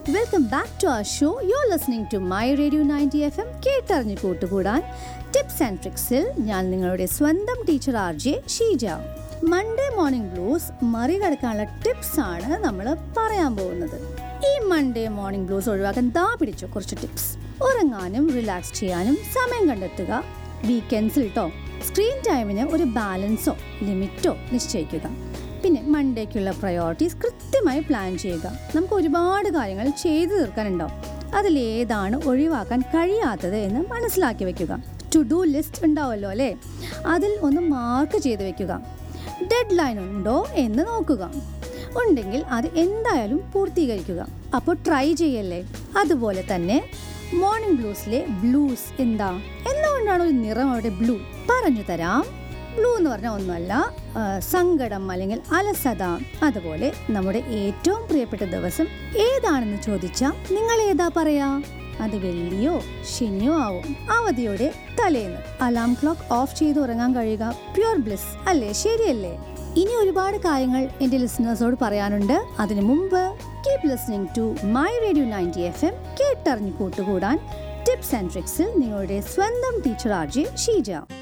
welcome back to our show you are listening to my radio ninety F M കേട്ടറിഞ്ഞ് കൂട്ടുകൂടാൻ tips and ട്രിക്സിൽ ഞാൻ നിങ്ങളുടെ സ്വന്തം teacher R J Sheeja Monday morning blues മറികടക്കാനുള്ള tips ആണ് നമ്മൾ പറയാൻ പോകുന്നത് ഈ മൺഡേ മോർണിംഗ് ബ്ലൂസ് ഒഴിവാക്കാൻ ദാ പിടിച്ചു കുറച്ച് ടിപ്സ് ഉറങ്ങാനും റിലാക്സ് ചെയ്യാനും സമയം കണ്ടെത്തുക വീക്കെൻഡ്സിൽ കേട്ടോ സ്ക്രീൻ ടൈമിന് ഒരു ബാലൻസോ ലിമിറ്റോ നിശ്ചയിക്കുക പിന്നെ മൺഡേക്കുള്ള പ്രയോറിറ്റീസ് കൃത്യമായി പ്ലാൻ ചെയ്യുക നമുക്ക് ഒരുപാട് കാര്യങ്ങൾ ചെയ്തു തീർക്കാനുണ്ടാവും അതിലേതാണ് ഒഴിവാക്കാൻ കഴിയാത്തത് എന്ന് മനസ്സിലാക്കി വെക്കുക ടു ഡു ലിസ്റ്റ് ഉണ്ടാവുമല്ലോ അല്ലേ അതിൽ ഒന്ന് മാർക്ക് ചെയ്ത് വെക്കുക ഡെഡ് ലൈൻ ഉണ്ടോ എന്ന് നോക്കുക ഉണ്ടെങ്കിൽ അത് എന്തായാലും പൂർത്തീകരിക്കുക അപ്പോൾ ട്രൈ ചെയ്യല്ലേ അതുപോലെ തന്നെ മോർണിംഗ് ബ്ലൂസിലെ ബ്ലൂസ് എന്താ എന്തുകൊണ്ടാണ് ഒരു നിറം അവിടെ ബ്ലൂ പറഞ്ഞു തരാം ബ്ലൂ എന്ന് പറഞ്ഞാൽ ഒന്നുമല്ല ആ, സങ്കടം അല്ലെങ്കിൽ അലസത അതുപോലെ നമ്മുടെ ഏറ്റവും പ്രിയപ്പെട്ട ദിവസം ഏതാണെന്ന് ചോദിച്ചാൽ നിങ്ങൾ ഏതാ പറയാ അത് വെള്ളിയോ ശനിയോ ആവും അവധിയുടെ തലേന്ന് അലാം ക്ലോക്ക് ഓഫ് ചെയ്ത് ഉറങ്ങാൻ കഴിയുക പ്യുവർ ബ്ലിസ് അല്ലേ ശരിയല്ലേ ഇനി ഒരുപാട് കാര്യങ്ങൾ എൻ്റെ ലിസണേഴ്സോട് പറയാനുണ്ട് അതിനു മുമ്പ് keep listening to my radio ninety F M കേട്ടറിഞ്ഞു കൂട്ടുകൂടാൻ ടിപ്സ് ആൻഡ് ട്രിക്സിൽ നിങ്ങളുടെ സ്വന്തം ടീച്ചർ ആർ ജെ ഷീജ